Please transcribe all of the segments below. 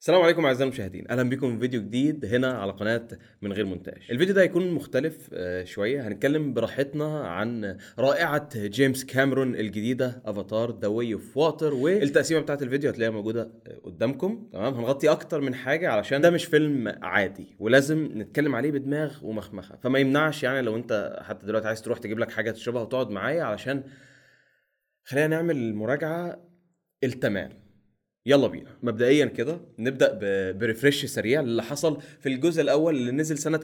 السلام عليكم اعزائي المشاهدين اهلا بكم في فيديو جديد هنا على قناه من غير مونتاج الفيديو ده هيكون مختلف آه، شويه هنتكلم براحتنا عن رائعه جيمس كاميرون الجديده افاتار ذا واي اوف واتر والتقسيمه بتاعت الفيديو هتلاقيها موجوده قدامكم تمام هنغطي اكتر من حاجه علشان ده مش فيلم عادي ولازم نتكلم عليه بدماغ ومخمخه فما يمنعش يعني لو انت حتى دلوقتي عايز تروح تجيب لك حاجه تشربها وتقعد معايا علشان خلينا نعمل المراجعه التمام يلا بينا مبدئيا كده نبدا ب- بريفرش سريع اللي حصل في الجزء الاول اللي نزل سنه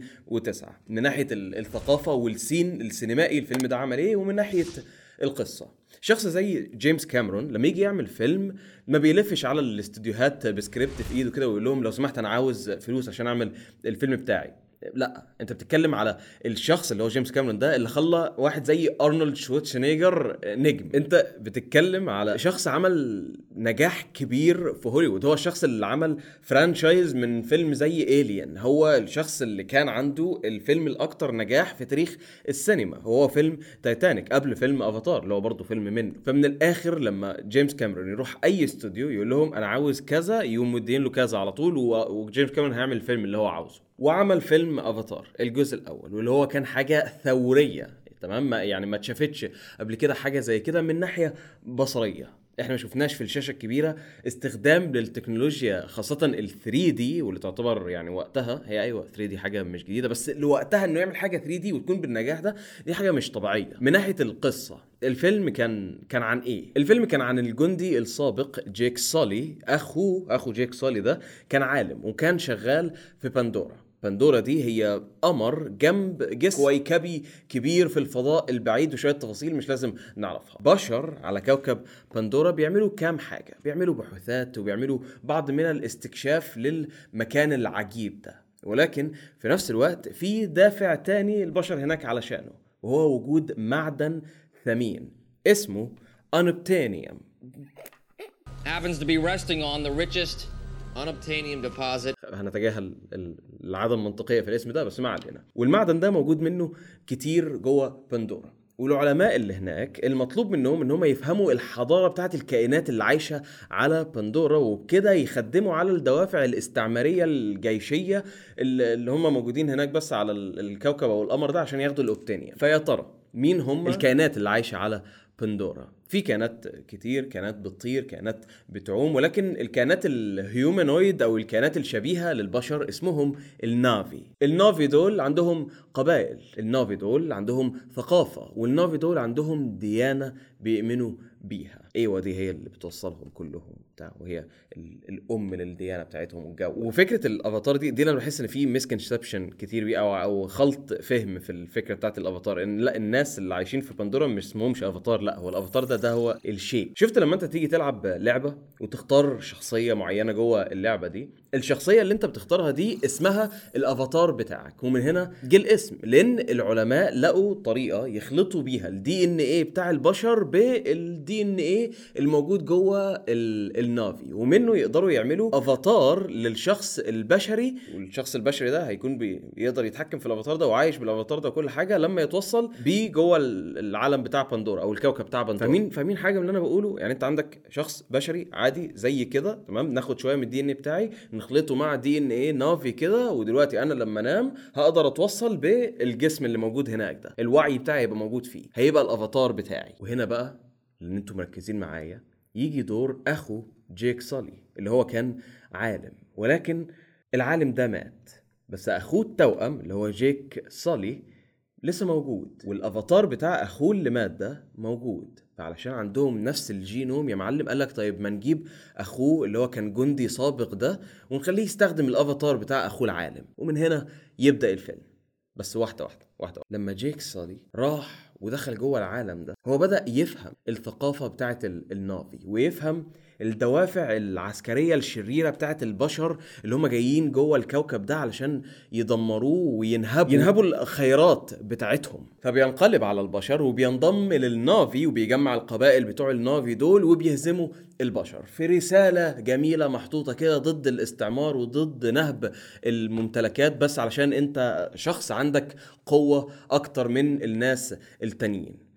2009 من ناحيه ال- الثقافه والسين السينمائي الفيلم ده عمل ايه ومن ناحيه القصه شخص زي جيمس كاميرون لما يجي يعمل فيلم ما بيلفش على الاستوديوهات بسكريبت في ايده كده ويقول لهم لو سمحت انا عاوز فلوس عشان اعمل الفيلم بتاعي لا انت بتتكلم على الشخص اللي هو جيمس كاميرون ده اللي خلى واحد زي ارنولد شوارتشنيجر نجم انت بتتكلم على شخص عمل نجاح كبير في هوليوود هو الشخص اللي عمل فرانشايز من فيلم زي الين هو الشخص اللي كان عنده الفيلم الاكثر نجاح في تاريخ السينما هو فيلم تايتانيك قبل فيلم افاتار اللي هو برضه فيلم منه فمن الاخر لما جيمس كاميرون يروح اي استوديو يقول لهم انا عاوز كذا يقوم مدين له كذا على طول و- وجيمس كاميرون هيعمل الفيلم اللي هو عاوزه وعمل فيلم افاتار الجزء الاول واللي هو كان حاجه ثوريه تمام ما- يعني ما اتشافتش قبل كده حاجه زي كده من ناحيه بصريه احنا ما شفناش في الشاشه الكبيره استخدام للتكنولوجيا خاصه ال 3 دي واللي تعتبر يعني وقتها هي ايوه 3 دي حاجه مش جديده بس لوقتها انه يعمل حاجه 3 دي وتكون بالنجاح ده دي حاجه مش طبيعيه من ناحيه القصه الفيلم كان كان عن ايه الفيلم كان عن الجندي السابق جيك سولي اخوه اخو جيك سولي ده كان عالم وكان شغال في بندورا بندورا دي هي قمر جنب جسم كويكبي كبير في الفضاء البعيد وشويه تفاصيل مش لازم نعرفها بشر على كوكب بندورا بيعملوا كام حاجه بيعملوا بحوثات وبيعملوا بعض من الاستكشاف للمكان العجيب ده ولكن في نفس الوقت في دافع تاني البشر هناك علشانه وهو وجود معدن ثمين اسمه انبتانيوم happens to be resting on the richest unobtainium deposit هنتجاهل ال- العادة المنطقية في الاسم ده بس ما علينا والمعدن ده موجود منه كتير جوه بندورا والعلماء اللي هناك المطلوب منهم ان هم يفهموا الحضاره بتاعت الكائنات اللي عايشه على بندورا وبكده يخدموا على الدوافع الاستعماريه الجيشيه اللي اللي هم موجودين هناك بس على ال- الكوكب او القمر ده عشان ياخدوا الاوبتينيا فيا ترى مين هم الكائنات اللي عايشه على بندورا في كائنات كتير كائنات بتطير كائنات بتعوم ولكن الكائنات الهيومانويد او الكائنات الشبيهه للبشر اسمهم النافي النافي دول عندهم قبائل النافي دول عندهم ثقافه والنافي دول عندهم ديانه بيؤمنوا بيها ايوه دي هي اللي بتوصلهم كلهم بتاع وهي ال- الام للديانه بتاعتهم والجو وفكره الافاتار دي دي انا بحس ان في مسكنسبشن كتير بيه او او خلط فهم في الفكره بتاعت الافاتار ان لا الناس اللي عايشين في بندورا مش اسمهمش افاتار لا هو الافاتار ده ده هو الشيء شفت لما انت تيجي تلعب لعبه وتختار شخصيه معينه جوه اللعبه دي الشخصيه اللي انت بتختارها دي اسمها الافاتار بتاعك ومن هنا جه الاسم لان العلماء لقوا طريقه يخلطوا بيها الدي ان ايه بتاع البشر بالدي ان ايه الموجود جوه ال- النافي ومنه يقدروا يعملوا افاتار للشخص البشري والشخص البشري ده هيكون بي- بيقدر يتحكم في الافاتار ده وعايش بالافاتار ده وكل حاجه لما يتوصل بيه جوه ال- العالم بتاع بندورا او الكوكب بتاع بندورا فاهمين فاهمين حاجه من اللي انا بقوله يعني انت عندك شخص بشري عادي زي كده تمام ناخد شويه من الدي ان بتاعي نخلطه مع دي ان ايه نافي كده ودلوقتي انا لما انام هقدر اتوصل بالجسم اللي موجود هناك ده الوعي بتاعي هيبقى موجود فيه هيبقى الافاتار بتاعي وهنا بقى لان انتوا مركزين معايا يجي دور اخو جيك سولي اللي هو كان عالم ولكن العالم ده مات بس اخوه التوأم اللي هو جيك سولي لسه موجود والافاتار بتاع اخوه اللي مات ده موجود فعلشان عندهم نفس الجينوم يا معلم قال لك طيب ما نجيب اخوه اللي هو كان جندي سابق ده ونخليه يستخدم الافاتار بتاع اخوه العالم ومن هنا يبدا الفيلم بس واحده واحده واحده لما جيك سالي راح ودخل جوه العالم ده هو بدا يفهم الثقافه بتاعت ال- النافي ويفهم الدوافع العسكريه الشريره بتاعت البشر اللي هم جايين جوه الكوكب ده علشان يدمروه وينهبوا ينهبوا الخيرات بتاعتهم فبينقلب على البشر وبينضم للنافي وبيجمع القبائل بتوع النافي دول وبيهزموا البشر في رساله جميله محطوطه كده ضد الاستعمار وضد نهب الممتلكات بس علشان انت شخص عندك قوه اكتر من الناس التانيين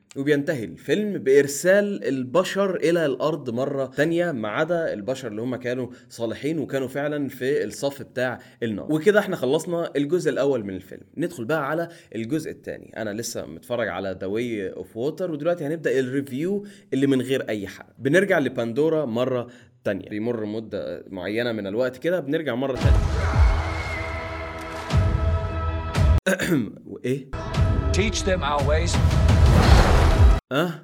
وبينتهي الفيلم بإرسال البشر إلى الأرض مرة تانية ما عدا البشر اللي هم كانوا صالحين وكانوا فعلا في الصف بتاع النار وكده احنا خلصنا الجزء الأول من الفيلم ندخل بقى على الجزء الثاني أنا لسه متفرج على ذا واي اوف ووتر ودلوقتي هنبدأ الريفيو اللي من غير أي حرق بنرجع لباندورا مرة تانية بيمر مدة معينة من الوقت كده بنرجع مرة تانية وإيه؟ Teach them our ways. اه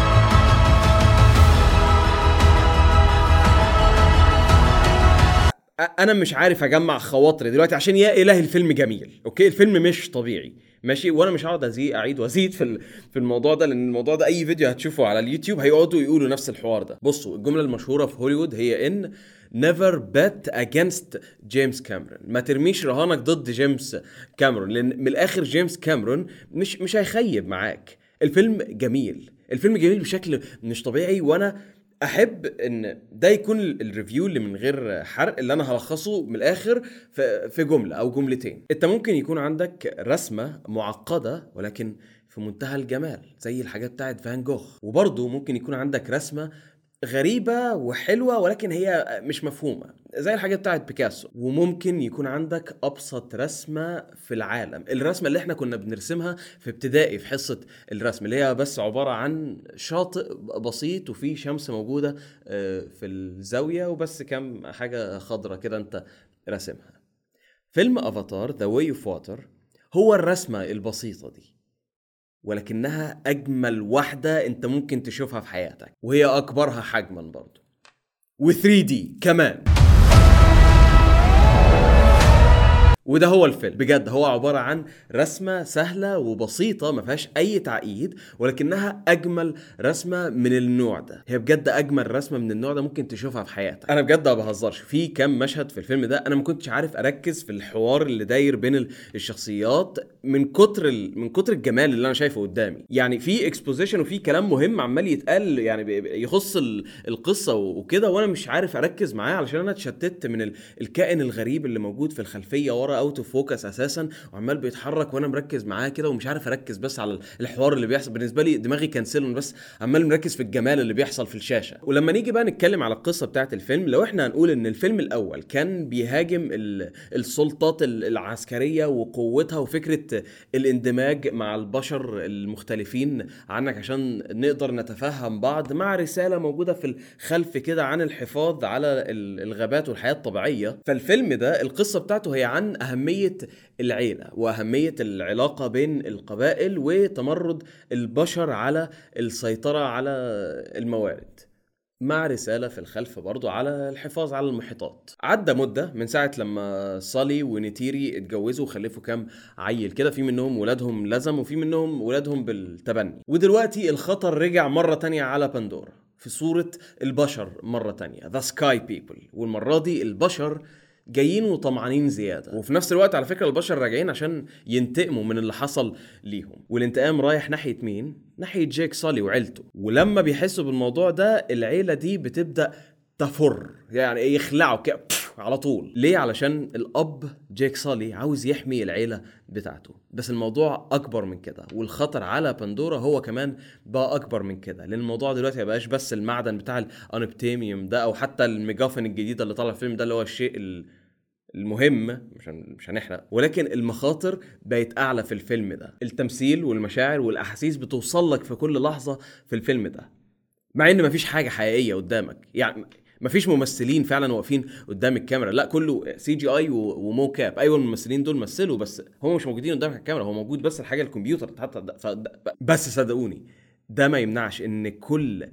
أ- انا مش عارف اجمع خواطري دلوقتي عشان يا الهي الفيلم جميل اوكي الفيلم مش طبيعي ماشي وانا مش هقعد ازيد اعيد وازيد في ال- في الموضوع ده لان الموضوع ده اي فيديو هتشوفه على اليوتيوب هيقعدوا يقولوا نفس الحوار ده بصوا الجمله المشهوره في هوليوود هي ان never bet against جيمس كاميرون ما ترميش رهانك ضد جيمس كاميرون لان من الاخر جيمس كاميرون مش مش هيخيب معاك الفيلم جميل الفيلم جميل بشكل مش طبيعي وانا احب ان ده يكون ال- الريفيو اللي من غير حرق اللي انا هلخصه من الاخر في في جمله او جملتين انت ممكن يكون عندك رسمه معقده ولكن في منتهى الجمال زي الحاجات بتاعت فان جوخ وبرضه ممكن يكون عندك رسمه غريبة وحلوة ولكن هي مش مفهومة زي الحاجات بتاعت بيكاسو وممكن يكون عندك أبسط رسمة في العالم الرسمة اللي احنا كنا بنرسمها في ابتدائي في حصة الرسم اللي هي بس عبارة عن شاطئ بسيط وفي شمس موجودة آه، في الزاوية وبس كام حاجة خضرة كده انت راسمها فيلم افاتار ذا واي اوف واتر هو الرسمة البسيطة دي ولكنها اجمل واحده انت ممكن تشوفها في حياتك وهي اكبرها حجما برضه و3 دي كمان وده هو الفيلم بجد هو عبارة عن رسمة سهلة وبسيطة ما فيهاش أي تعقيد ولكنها أجمل رسمة من النوع ده هي بجد أجمل رسمة من النوع ده ممكن تشوفها في حياتك أنا بجد ما بهزرش في كام مشهد في الفيلم ده أنا ما كنتش عارف أركز في الحوار اللي داير بين ال- الشخصيات من كتر ال... من كتر الجمال اللي أنا شايفه قدامي يعني في اكسبوزيشن وفي كلام مهم عمال يتقال يعني بي- بي- يخص ال- القصة و- وكده وأنا مش عارف أركز معاه علشان أنا اتشتت من ال... الكائن الغريب اللي موجود في الخلفيه ورا اوت اوف فوكس اساسا وعمال بيتحرك وانا مركز معاه كده ومش عارف اركز بس على الحوار اللي بيحصل بالنسبه لي دماغي كنسل بس عمال مركز في الجمال اللي بيحصل في الشاشه ولما نيجي بقى نتكلم على القصه بتاعت الفيلم لو احنا هنقول ان الفيلم الاول كان بيهاجم ال- السلطات ال- العسكريه وقوتها وفكره الاندماج مع البشر المختلفين عنك عشان نقدر نتفهم بعض مع رساله موجوده في الخلف كده عن الحفاظ على ال- الغابات والحياه الطبيعيه فالفيلم ده القصه بتاعته هي عن اهميه العيله واهميه العلاقه بين القبائل وتمرد البشر على السيطره على الموارد مع رسالة في الخلف برضو على الحفاظ على المحيطات عدى مدة من ساعة لما صالي ونيتيري اتجوزوا وخلفوا كام عيل كده في منهم ولادهم لزم وفي منهم ولادهم بالتبني ودلوقتي الخطر رجع مرة تانية على بندورا في صورة البشر مرة تانية The Sky People والمرة دي البشر جايين وطمعانين زياده وفي نفس الوقت على فكره البشر راجعين عشان ينتقموا من اللي حصل ليهم والانتقام رايح ناحيه مين ناحيه جيك سالي وعيلته ولما بيحسوا بالموضوع ده العيله دي بتبدا تفر يعني يخلعوا كده بف، على طول ليه علشان الاب جيك سالي عاوز يحمي العيله بتاعته بس الموضوع اكبر من كده والخطر على بندورا هو كمان بقى اكبر من كده لان الموضوع دلوقتي ما بقاش بس المعدن بتاع الانبتيميوم ده او حتى الميجافن الجديده اللي طالعه في الفيلم ده اللي هو الشيء ال- المهم مش هن- مش هنحرق ولكن المخاطر بقت اعلى في الفيلم ده التمثيل والمشاعر والاحاسيس بتوصل لك في كل لحظه في الفيلم ده مع ان مفيش حاجه حقيقيه قدامك يعني مفيش ممثلين فعلا واقفين قدام الكاميرا لا كله سي جي اي ومو كاب ايوه الممثلين دول مثلوا بس هم مش موجودين قدامك الكاميرا هو موجود بس الحاجه الكمبيوتر حتى ده- فده- بس صدقوني ده ما يمنعش ان كل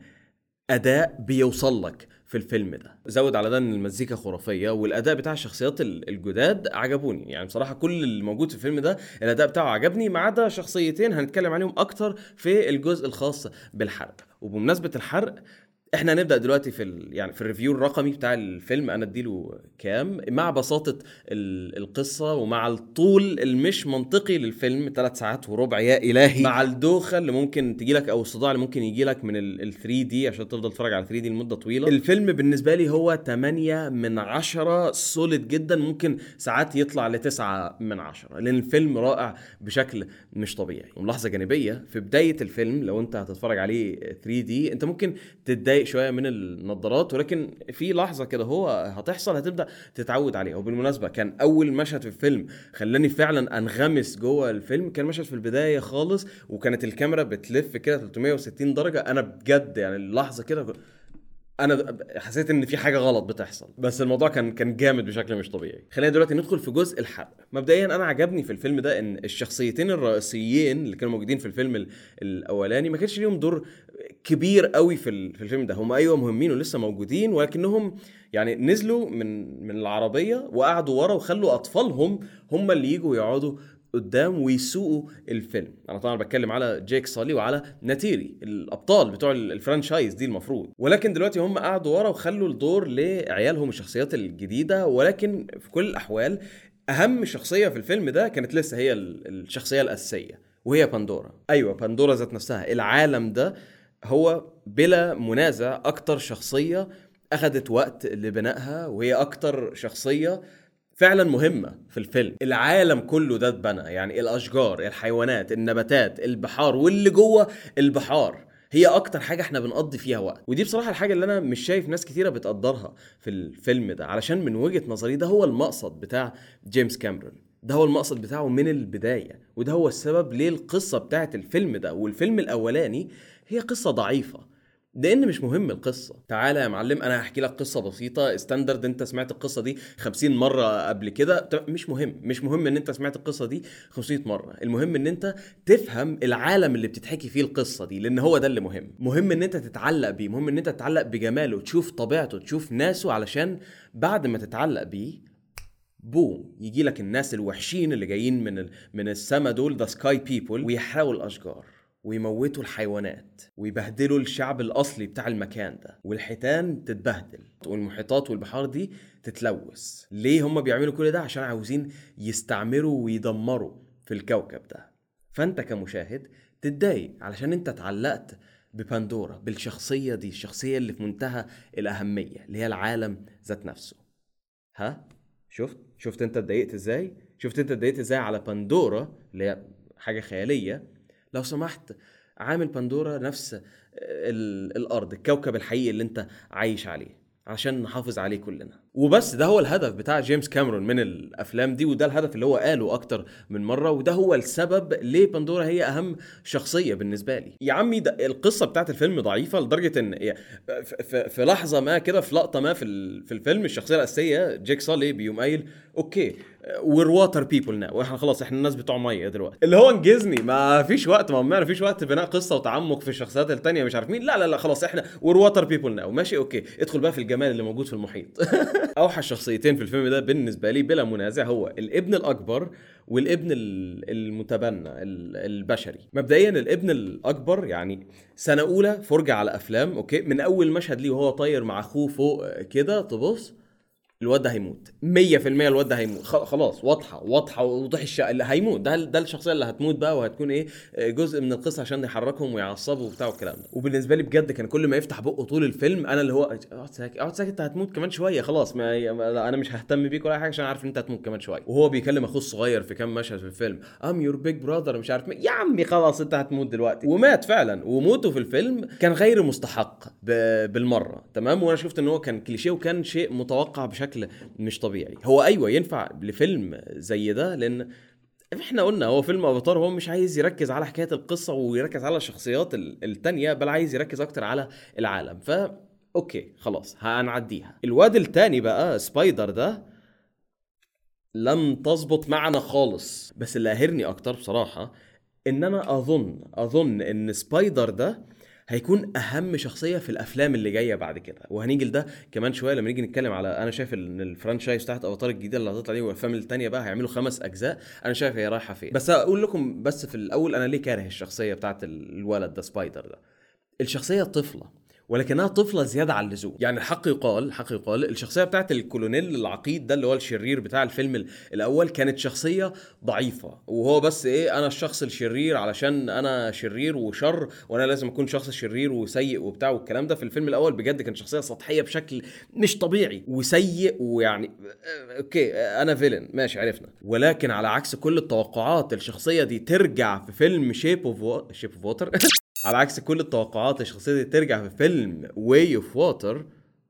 اداء بيوصل لك في الفيلم ده زود على ده ان المزيكا خرافيه والاداء بتاع الشخصيات ال- الجداد عجبوني يعني بصراحه كل اللي موجود في الفيلم ده الاداء بتاعه عجبني ما عدا شخصيتين هنتكلم عليهم اكتر في الجزء الخاص بالحرق وبمناسبه الحرق احنا هنبدا دلوقتي في ال... يعني في الريفيو الرقمي بتاع الفيلم انا اديله كام مع بساطه ال... القصه ومع الطول المش منطقي للفيلم ثلاث ساعات وربع يا الهي مع الدوخه اللي ممكن تجي لك او الصداع اللي ممكن يجي لك من ال 3 دي عشان تفضل تتفرج على 3 دي لمده طويله الفيلم بالنسبه لي هو 8 من 10 سوليد جدا ممكن ساعات يطلع ل 9 من 10 لان الفيلم رائع بشكل مش طبيعي وملاحظه جانبيه في بدايه الفيلم لو انت هتتفرج عليه 3 دي انت ممكن تتضايق شويه من النظارات ولكن في لحظه كده هو هتحصل هتبدا تتعود عليها وبالمناسبه كان اول مشهد في الفيلم خلاني فعلا انغمس جوه الفيلم كان مشهد في البدايه خالص وكانت الكاميرا بتلف كده 360 درجه انا بجد يعني اللحظه كده انا حسيت ان في حاجه غلط بتحصل بس الموضوع كان كان جامد بشكل مش طبيعي خلينا دلوقتي ندخل في جزء الحرق مبدئيا انا عجبني في الفيلم ده ان الشخصيتين الرئيسيين اللي كانوا موجودين في الفيلم ال- الاولاني ما كانش ليهم دور كبير قوي في ال- في الفيلم ده هم ايوه مهمين ولسه موجودين ولكنهم يعني نزلوا من من العربيه وقعدوا ورا وخلوا اطفالهم هم اللي يجوا يقعدوا قدام ويسوقوا الفيلم انا طبعا بتكلم على جيك صالي وعلى ناتيري الابطال بتوع ال- الفرانشايز دي المفروض ولكن دلوقتي هم قعدوا ورا وخلوا الدور لعيالهم الشخصيات الجديده ولكن في كل الاحوال اهم شخصيه في الفيلم ده كانت لسه هي ال- الشخصيه الاساسيه وهي باندورا ايوه باندورا ذات نفسها العالم ده هو بلا منازع اكتر شخصيه اخذت وقت لبنائها وهي اكتر شخصيه فعلا مهمة في الفيلم العالم كله ده اتبنى يعني الأشجار الحيوانات النباتات البحار واللي جوه البحار هي أكتر حاجة احنا بنقضي فيها وقت ودي بصراحة الحاجة اللي أنا مش شايف ناس كتيرة بتقدرها في الفيلم ده علشان من وجهة نظري ده هو المقصد بتاع جيمس كاميرون ده هو المقصد بتاعه من البداية وده هو السبب ليه القصة بتاعت الفيلم ده والفيلم الأولاني هي قصة ضعيفة لان مش مهم القصه تعالى يا معلم انا هحكي لك قصه بسيطه ستاندرد انت سمعت القصه دي 50 مره قبل كده طب مش مهم مش مهم ان انت سمعت القصه دي 500 مره المهم ان انت تفهم العالم اللي بتتحكي فيه القصه دي لان هو ده اللي مهم مهم ان انت تتعلق بيه مهم ان انت تتعلق بجماله تشوف طبيعته تشوف ناسه علشان بعد ما تتعلق بيه بوم يجي لك الناس الوحشين اللي جايين من ال... من السما دول ذا سكاي بيبول ويحرقوا الاشجار ويموتوا الحيوانات ويبهدلوا الشعب الاصلي بتاع المكان ده والحيتان تتبهدل والمحيطات والبحار دي تتلوث ليه هم بيعملوا كل ده عشان عاوزين يستعمروا ويدمروا في الكوكب ده فانت كمشاهد تتضايق علشان انت اتعلقت بباندورا بالشخصية دي الشخصية اللي في منتهى الأهمية اللي هي العالم ذات نفسه ها شفت شفت انت اتضايقت ازاي شفت انت اتضايقت ازاي على باندورا اللي هي حاجه خياليه لو سمحت عامل باندورا نفس ال- الارض الكوكب الحقيقي اللي انت عايش عليه عشان نحافظ عليه كلنا وبس ده هو الهدف بتاع جيمس كاميرون من الافلام دي وده الهدف اللي هو قاله اكتر من مره وده هو السبب ليه باندورا هي اهم شخصيه بالنسبه لي يا عمي ده القصه بتاعت الفيلم ضعيفه لدرجه ان ف- ف- في لحظه ما كده في لقطه ما في ال- في الفيلم الشخصيه الاساسيه جيك سالي بيقوم قايل اوكي وير واتر بيبل ناو واحنا خلاص احنا الناس بتوع ميه دلوقتي اللي هو انجزني ما فيش وقت ما ما فيش وقت بناء قصه وتعمق في الشخصيات التانية مش عارف مين لا لا لا خلاص احنا وير واتر بيبل ناو ماشي اوكي ادخل بقى في الجمال اللي موجود في المحيط اوحش شخصيتين في الفيلم ده بالنسبه لي بلا منازع هو الابن الاكبر والابن ال- المتبنى ال- البشري مبدئيا الابن الاكبر يعني سنه اولى فرجه على افلام اوكي من اول مشهد ليه وهو طاير مع اخوه فوق كده تبص الواد ده هيموت 100% الواد ده هيموت خ- خلاص واضحه واضحه وضوح الشق اللي هيموت ده ده الشخصيه اللي هتموت بقى وهتكون ايه آه، جزء من القصه عشان يحركهم ويعصبوا وبتاع والكلام ده وبالنسبه لي بجد كان كل ما يفتح بقه طول الفيلم انا اللي هو اقعد ساكت اقعد ساكت انت هتموت كمان شويه خلاص ما ما- لا، انا مش ههتم بيك ولا أي حاجه عشان عارف ان انت هتموت كمان شويه وهو بيكلم اخوه الصغير في كام مشهد في الفيلم ام يور بيج براذر مش عارف مين يا عمي خلاص انت هتموت دلوقتي ومات فعلا وموته في الفيلم كان غير مستحق ب- بالمره تمام وانا شفت ان هو كان كليشيه وكان شيء متوقع بشكل مش طبيعي هو ايوه ينفع لفيلم زي ده لان احنا قلنا هو فيلم افاتار هو مش عايز يركز على حكايه القصه ويركز على الشخصيات ال- التانية بل عايز يركز اكتر على العالم ف اوكي خلاص هنعديها الواد التاني بقى سبايدر ده لم تظبط معنا خالص بس اللي قاهرني اكتر بصراحه ان انا اظن اظن ان سبايدر ده هيكون اهم شخصيه في الافلام اللي جايه بعد كده وهنيجي لده كمان شويه لما نيجي نتكلم على انا شايف ان الفرانشايز بتاعت افاتار الجديده اللي هتطلع دي والافلام التانية بقى هيعملوا خمس اجزاء انا شايف هي رايحه فين بس اقول لكم بس في الاول انا ليه كاره الشخصيه بتاعت الولد ده سبايدر ده الشخصيه طفله ولكنها طفله زياده عن اللزوم يعني الحق يقال الحق يقال الشخصيه بتاعت الكولونيل العقيد ده اللي هو الشرير بتاع الفيلم ال- الاول كانت شخصيه ضعيفه وهو بس ايه انا الشخص الشرير علشان انا شرير وشر وانا لازم اكون شخص شرير وسيء وبتاع والكلام ده في الفيلم الاول بجد كانت شخصيه سطحيه بشكل مش طبيعي وسيء ويعني آه، اوكي آه، انا فيلن ماشي عرفنا ولكن على عكس كل التوقعات الشخصيه دي ترجع في فيلم شيب اوف شيب اوف ووتر على عكس كل التوقعات الشخصيه دي ترجع في فيلم واي اوف ووتر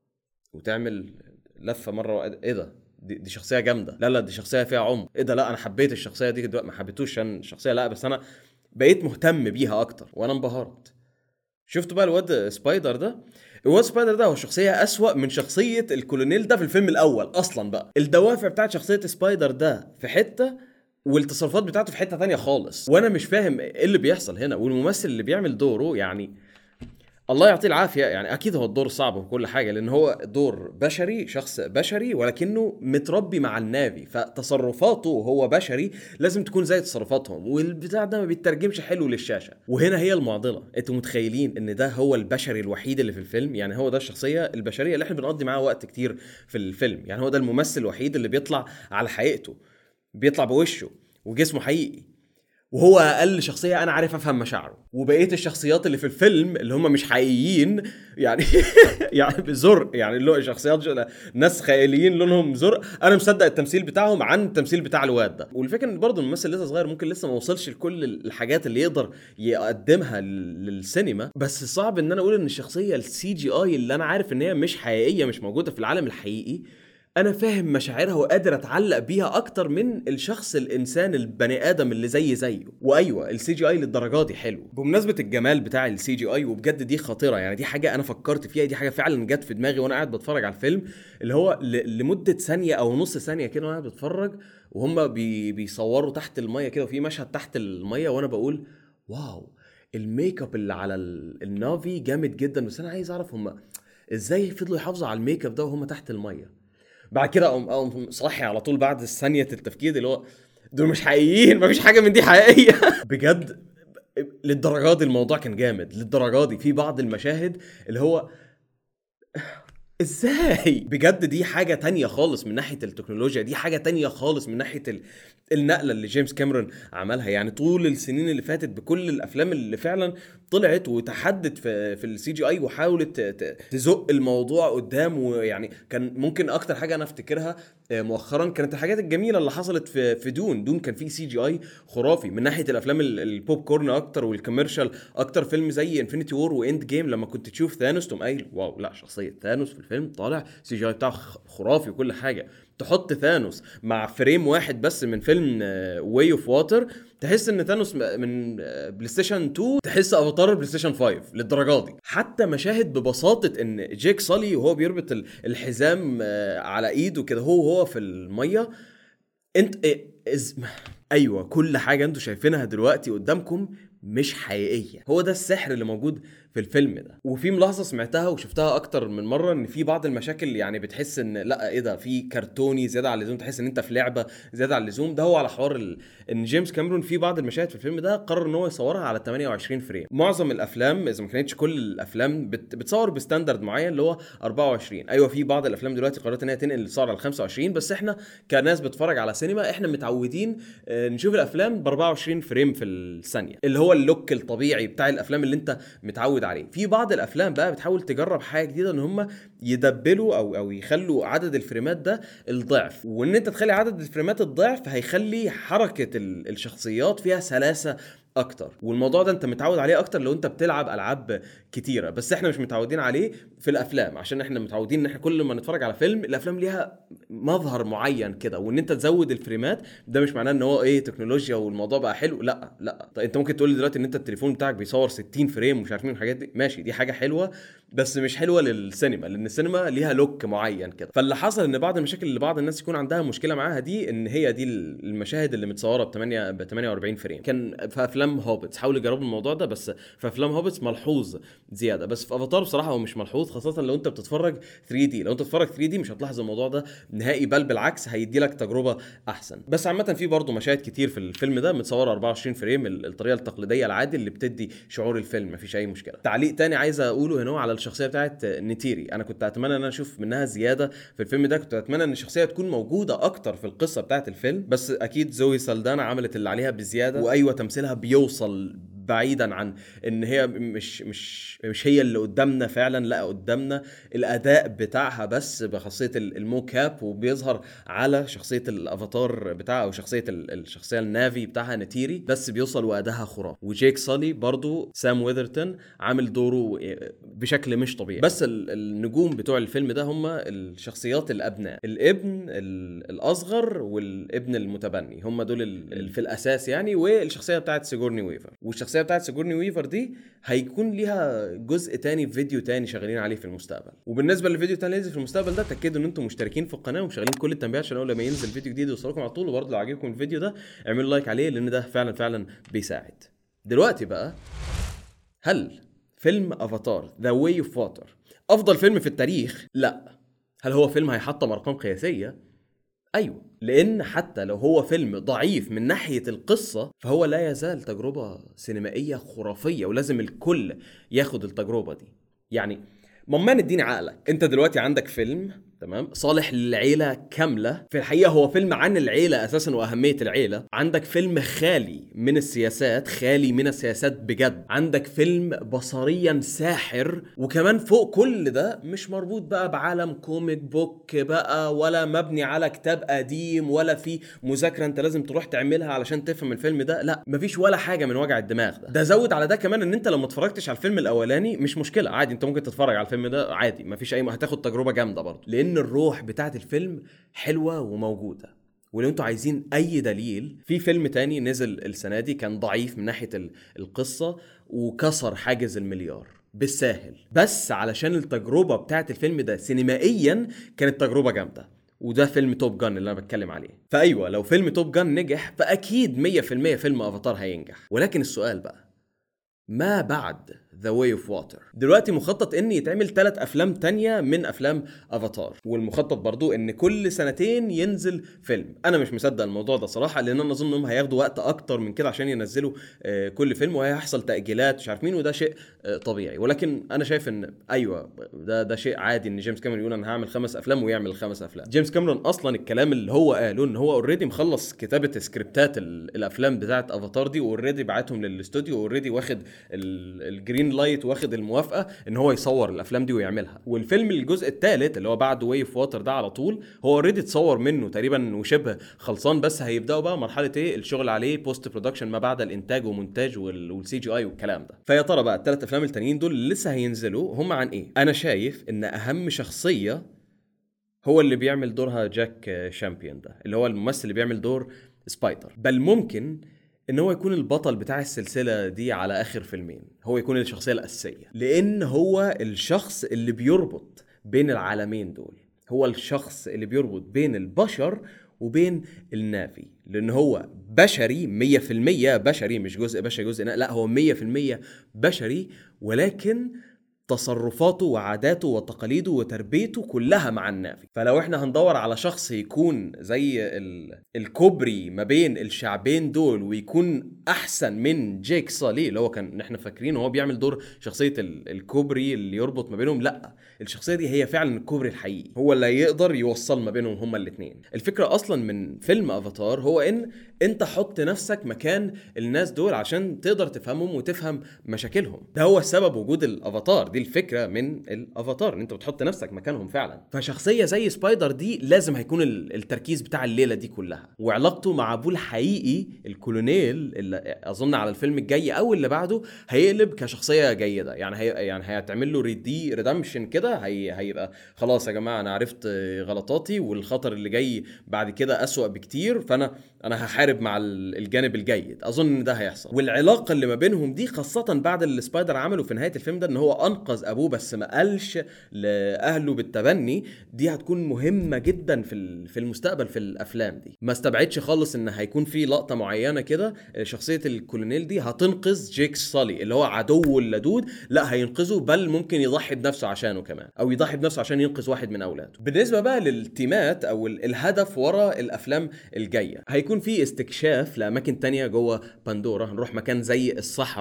وتعمل لفه مره وقد... ايه ده دي, دي شخصيه جامده لا لا دي شخصيه فيها عمق ايه ده لا انا حبيت الشخصيه دي دلوقتي ما حبيتوش عشان الشخصيه لا بس انا بقيت مهتم بيها اكتر وانا انبهرت شفتوا بقى الواد سبايدر ده الواد سبايدر ده هو شخصية أسوأ من شخصية الكولونيل ده في الفيلم الأول أصلا بقى الدوافع بتاعت شخصية سبايدر ده في حتة والتصرفات بتاعته في حتة تانية خالص وأنا مش فاهم إيه اللي بيحصل هنا والممثل اللي بيعمل دوره يعني الله يعطيه العافيه يعني اكيد هو الدور صعب وكل حاجه لان هو دور بشري شخص بشري ولكنه متربي مع النافي فتصرفاته هو بشري لازم تكون زي تصرفاتهم والبتاع ده ما بيترجمش حلو للشاشه وهنا هي المعضله انتوا متخيلين ان ده هو البشري الوحيد اللي في الفيلم يعني هو ده الشخصيه البشريه اللي احنا بنقضي معاها وقت كتير في الفيلم يعني هو ده الممثل الوحيد اللي بيطلع على حقيقته بيطلع بوشه وجسمه حقيقي وهو اقل شخصيه انا عارف افهم مشاعره وبقيه الشخصيات اللي في الفيلم اللي هم مش حقيقيين يعني يعني زرق يعني اللي هو شخصيات ج- ناس خياليين لونهم زرق انا مصدق التمثيل بتاعهم عن التمثيل بتاع الواد ده والفكره ان برضه الممثل لسه صغير ممكن لسه ما وصلش لكل الحاجات اللي يقدر يقدمها لل- للسينما بس صعب ان انا اقول ان الشخصيه السي جي اي اللي انا عارف ان هي مش حقيقيه مش موجوده في العالم الحقيقي انا فاهم مشاعرها وقادر اتعلق بيها اكتر من الشخص الانسان البني ادم اللي زي زيه وايوه السي جي اي للدرجه دي حلو بمناسبه الجمال بتاع السي جي اي وبجد دي خطيره يعني دي حاجه انا فكرت فيها دي حاجه فعلا جت في دماغي وانا قاعد بتفرج على الفيلم اللي هو ل- لمده ثانيه او نص ثانيه كده وانا قاعد بتفرج وهم بي بيصوروا تحت الميه كده وفي مشهد تحت الميه وانا بقول واو الميك اب اللي على ال- النافي جامد جدا بس انا عايز اعرف هم ازاي فضلوا يحافظوا على الميك اب ده وهم تحت الميه بعد كده اقوم اقوم صاحي على طول بعد ثانيه التفكير اللي هو دول مش حقيقيين مفيش حاجه من دي حقيقيه بجد للدرجه دي الموضوع كان جامد للدرجه دي في بعض المشاهد اللي هو ازاي بجد دي حاجة تانية خالص من ناحية التكنولوجيا دي حاجة تانية خالص من ناحية ال... النقلة اللي جيمس كاميرون عملها يعني طول السنين اللي فاتت بكل الافلام اللي فعلا طلعت وتحدت في في السي جي اي وحاولت ت- ت- تزق الموضوع قدام ويعني كان ممكن اكتر حاجة انا افتكرها آه، مؤخرا كانت الحاجات الجميلة اللي حصلت في في دون دون كان فيه سي جي اي خرافي من ناحية الافلام ال- البوب كورن اكتر والكوميرشال اكتر فيلم زي انفينيتي وور واند جيم لما كنت تشوف ثانوس تقوم قايل واو لا شخصية ثانوس في الفيلم طالع سي جي اي بتاعه خ- خرافي وكل حاجة تحط ثانوس مع فريم واحد بس من فيلم واي اوف واتر تحس ان ثانوس م- من آه، بلاي ستيشن 2 تحس افاتار بلاي ستيشن 5 للدرجه دي حتى مشاهد ببساطه ان جيك سولي وهو بيربط ال- الحزام آه، على ايده كده هو وهو في الميه انت إيه إز... ايوه كل حاجه انتوا شايفينها دلوقتي قدامكم مش حقيقيه هو ده السحر اللي موجود في الفيلم ده وفي ملاحظه سمعتها وشفتها اكتر من مره ان في بعض المشاكل يعني بتحس ان لا ايه ده في كرتوني زياده عن اللزوم تحس ان انت في لعبه زياده عن اللزوم ده هو على حوار ال... ان جيمس كاميرون في بعض المشاهد في الفيلم ده قرر ان هو يصورها على 28 فريم معظم الافلام اذا ما كانتش كل الافلام بت... بتصور بستاندرد معين اللي هو 24 ايوه في بعض الافلام دلوقتي قررت ان هي تنقل الصور على 25 بس احنا كناس بتتفرج على سينما احنا متعودين آه، نشوف الافلام ب 24 فريم في الثانيه اللي هو اللوك الطبيعي بتاع الافلام اللي انت متعود عليه في بعض الافلام بقى بتحاول تجرب حاجه جديده ان هم يدبلوا او او يخلوا عدد الفريمات ده الضعف وان انت تخلي عدد الفريمات الضعف هيخلي حركه ال- الشخصيات فيها سلاسه اكتر والموضوع ده انت متعود عليه اكتر لو انت بتلعب العاب كتيره بس احنا مش متعودين عليه في الافلام عشان احنا متعودين ان احنا كل ما نتفرج على فيلم الافلام ليها مظهر معين كده وان انت تزود الفريمات ده مش معناه ان هو ايه تكنولوجيا والموضوع بقى حلو لا لا طيب انت ممكن تقول لي دلوقتي ان انت التليفون بتاعك بيصور 60 فريم ومش عارف مين الحاجات دي ماشي دي حاجه حلوه بس مش حلوه للسينما لان السينما ليها لوك معين كده فاللي حصل ان بعض المشاكل اللي بعض الناس يكون عندها مشكله معاها دي ان هي دي المشاهد اللي متصوره ب 8 ب 48 فريم كان في افلام هوبتس حاولوا يجربوا الموضوع ده بس في افلام هوبتس ملحوظ زياده بس في افاتار بصراحه هو مش ملحوظ خاصه لو انت بتتفرج 3 دي لو انت بتتفرج 3 دي مش هتلاحظ الموضوع ده نهائي بل بالعكس هيدي لك تجربه احسن بس عامه في برضه مشاهد كتير في الفيلم ده متصوره 24 فريم ال- الطريقه التقليديه العادي اللي بتدي شعور الفيلم مفيش اي مشكله تعليق تاني عايز اقوله هنا هو على الشخصيه بتاعت نيتيري انا كنت اتمنى ان انا اشوف منها زياده في الفيلم ده كنت اتمنى ان الشخصيه تكون موجوده اكتر في القصه بتاعت الفيلم بس اكيد زوي سالدانا عملت اللي عليها بزياده وايوه تمثيلها بيوصل بعيدا عن ان هي مش مش مش هي اللي قدامنا فعلا لا قدامنا الاداء بتاعها بس بخاصيه ال- الموكاب وبيظهر على شخصيه الافاتار بتاعها او شخصيه ال- الشخصيه النافي بتاعها نتيري بس بيوصل وادائها خرافي وجيك سالي برضو سام ويذرتون عامل دوره بشكل مش طبيعي بس ال- النجوم بتوع الفيلم ده هم الشخصيات الابناء الابن ال- الاصغر والابن المتبني هم دول ال- ال- في الاساس يعني والشخصيه بتاعت سيجورني ويفر والشخصيه بتاعت سيجورني ويفر دي هيكون ليها جزء تاني في فيديو تاني شغالين عليه في المستقبل وبالنسبه للفيديو التاني اللي ينزل في المستقبل ده تاكدوا ان انتم مشتركين في القناه ومشغلين كل التنبيهات عشان اول لما ينزل فيديو جديد يوصلكم على طول وبرضه لو عجبكم الفيديو ده اعملوا لايك عليه لان ده فعلا فعلا بيساعد دلوقتي بقى هل فيلم افاتار ذا واي اوف واتر افضل فيلم في التاريخ لا هل هو فيلم هيحطم ارقام قياسيه ايوه لان حتى لو هو فيلم ضعيف من ناحيه القصه فهو لا يزال تجربه سينمائيه خرافيه ولازم الكل ياخد التجربه دي يعني ممان اديني عقلك انت دلوقتي عندك فيلم تمام صالح للعيله كامله في الحقيقه هو فيلم عن العيله اساسا واهميه العيله عندك فيلم خالي من السياسات خالي من السياسات بجد عندك فيلم بصريا ساحر وكمان فوق كل ده مش مربوط بقى بعالم كوميك بوك بقى ولا مبني على كتاب قديم ولا في مذاكره انت لازم تروح تعملها علشان تفهم الفيلم ده لا مفيش ولا حاجه من وجع الدماغ ده ده زود على ده كمان ان انت لو ما اتفرجتش على الفيلم الاولاني مش مشكله عادي انت ممكن تتفرج على الفيلم ده عادي مفيش اي هتاخد تجربه جامده برضه لان الروح بتاعت الفيلم حلوه وموجوده ولو انتوا عايزين اي دليل في فيلم تاني نزل السنه دي كان ضعيف من ناحيه ال- القصه وكسر حاجز المليار بالساهل بس علشان التجربه بتاعت الفيلم ده سينمائيا كانت تجربه جامده وده فيلم توب جان اللي انا بتكلم عليه فايوه لو فيلم توب جان نجح فاكيد 100% فيلم افاتار هينجح ولكن السؤال بقى ما بعد ذا واي اوف واتر دلوقتي مخطط ان يتعمل ثلاث افلام تانية من افلام افاتار والمخطط برضو ان كل سنتين ينزل فيلم انا مش مصدق الموضوع ده صراحه لان انا اظن انهم هياخدوا وقت اكتر من كده عشان ينزلوا آه، كل فيلم وهيحصل تاجيلات مش عارف مين وده شيء آه، طبيعي ولكن انا شايف ان ايوه ده ده شيء عادي ان جيمس كاميرون يقول انا هعمل خمس افلام ويعمل خمس افلام جيمس كاميرون اصلا الكلام اللي هو قاله ان هو اوريدي مخلص كتابه سكريبتات ال- الافلام بتاعت افاتار دي واوريدي بعتهم للاستوديو واوريدي واخد ال- الجرين لايت واخد الموافقه ان هو يصور الافلام دي ويعملها والفيلم الجزء الثالث اللي هو بعد واي اوف واتر ده على طول هو اوريدي اتصور منه تقريبا وشبه خلصان بس هيبداوا بقى مرحله ايه الشغل عليه بوست برودكشن ما بعد الانتاج ومونتاج والسي جي اي والكلام ده فيا ترى بقى الثلاث افلام التانيين دول اللي لسه هينزلوا هم عن ايه انا شايف ان اهم شخصيه هو اللي بيعمل دورها جاك شامبيون ده اللي هو الممثل اللي بيعمل دور سبايدر بل ممكن ان هو يكون البطل بتاع السلسله دي على اخر فيلمين هو يكون الشخصيه الاساسيه لان هو الشخص اللي بيربط بين العالمين دول هو الشخص اللي بيربط بين البشر وبين النافي لان هو بشري 100% بشري مش جزء بشري جزء نا- لا هو 100% بشري ولكن تصرفاته وعاداته وتقاليده وتربيته كلها مع النافي فلو احنا هندور على شخص يكون زي ال... الكوبري ما بين الشعبين دول ويكون احسن من جيك صالي اللي هو كان احنا فاكرين هو بيعمل دور شخصيه ال... الكوبري اللي يربط ما بينهم لا الشخصيه دي هي فعلا الكوبري الحقيقي هو اللي يقدر يوصل ما بينهم هما الاثنين الفكره اصلا من فيلم افاتار هو ان انت حط نفسك مكان الناس دول عشان تقدر تفهمهم وتفهم مشاكلهم ده هو سبب وجود الافاتار دي الفكره من الافاتار ان انت بتحط نفسك مكانهم فعلا فشخصيه زي سبايدر دي لازم هيكون ال- التركيز بتاع الليله دي كلها وعلاقته مع ابوه الحقيقي الكولونيل اللي اظن على الفيلم الجاي او اللي بعده هيقلب كشخصيه جيده يعني هي يعني هيتعمل له ريدي ريدمشن كده هي هيبقى خلاص يا جماعه انا عرفت غلطاتي والخطر اللي جاي بعد كده اسوأ بكتير فانا انا هحارب مع ال- الجانب الجيد اظن ان ده هيحصل والعلاقه اللي ما بينهم دي خاصه بعد اللي سبايدر عمله في نهايه الفيلم ده ان هو انقذ ابوه بس ما قالش لاهله بالتبني دي هتكون مهمه جدا في ال- في المستقبل في الافلام دي ما استبعدش خالص ان هيكون في لقطه معينه كده شخصيه الكولونيل دي هتنقذ جيك سالي اللي هو عدوه اللدود لا هينقذه بل ممكن يضحي بنفسه عشانه كمان او يضحي بنفسه عشان ينقذ واحد من اولاده بالنسبه بقى للتيمات او ال- الهدف ورا الافلام الجايه هيكون في استكشاف لاماكن تانية جوه بندورا هنروح مكان زي الصحراء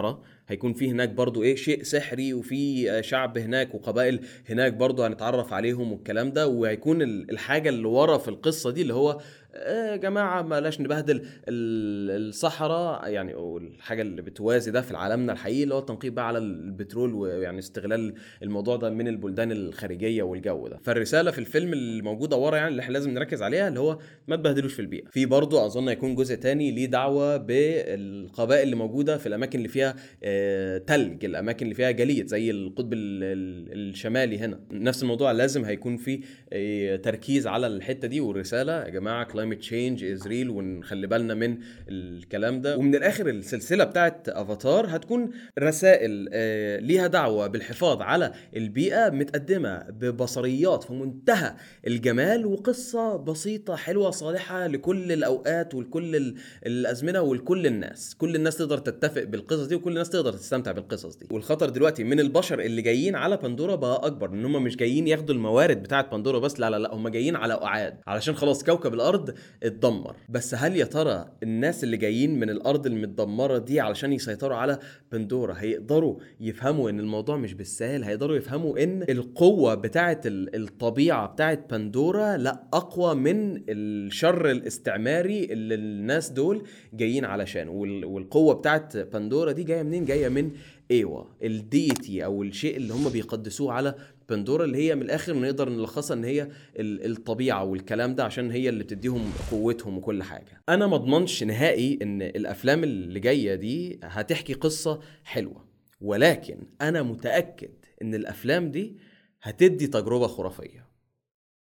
هيكون في هناك برضو ايه شيء سحري وفي آه، شعب هناك وقبائل هناك برضو هنتعرف عليهم والكلام ده وهيكون ال- الحاجه اللي ورا في القصه دي اللي هو آه، يا جماعه بلاش نبهدل ال- الصحراء يعني أو الحاجه اللي بتوازي ده في عالمنا الحقيقي اللي هو التنقيب بقى على البترول ويعني استغلال الموضوع ده من البلدان الخارجيه والجو ده فالرساله في الفيلم اللي موجوده ورا يعني اللي احنا لازم نركز عليها اللي هو ما تبهدلوش في البيئه في برضه اظن هيكون جزء تاني ليه دعوه بالقبائل اللي موجوده في الاماكن اللي فيها آه، تلج الاماكن اللي فيها جليد زي القطب ال- ال- الشمالي هنا نفس الموضوع لازم هيكون في آه، تركيز على الحته دي والرساله يا جماعه كلايمت تشينج از ريل ونخلي بالنا من الكلام ده ومن الاخر السلسله بتاعت افاتار هتكون رسائل آه، ليها دعوه بالحفاظ على البيئه متقدمه ببصريات في منتهى الجمال وقصه بسيطه حلوه صالحه لكل الاوقات ولكل ال- الازمنه ولكل الناس كل الناس تقدر تتفق بالقصص دي وكل الناس تقدر تستمتع بالقصص دي والخطر دلوقتي من البشر اللي جايين على بندوره بقى اكبر ان هم مش جايين ياخدوا الموارد بتاعت بندوره بس لا لا لا هم جايين على اعاد علشان خلاص كوكب الارض اتدمر بس هل يا ترى الناس اللي جايين من الارض المتدمره دي علشان يسيطروا على بندوره هيقدروا يفهموا ان الموضوع مش بالسهل هيقدروا يفهموا ان القوه بتاعت ال- الطبيعه بتاعت بندوره لا اقوى من الشر الاستعماري اللي الناس دول جايين علشانه وال- والقوه بتاعت بندوره دي جايه منين جايه من ايوا الديتي او الشيء اللي هم بيقدسوه على بندوره اللي هي من الاخر نقدر نلخصها ان هي ال- الطبيعه والكلام ده عشان هي اللي بتديهم قوتهم وكل حاجه انا ما اضمنش نهائي ان الافلام اللي جايه دي هتحكي قصه حلوه ولكن انا متاكد ان الافلام دي هتدي تجربه خرافيه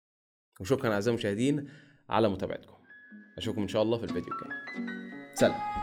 وشكرا اعزائي المشاهدين على متابعتكم اشوفكم ان شاء الله في الفيديو الجاي سلام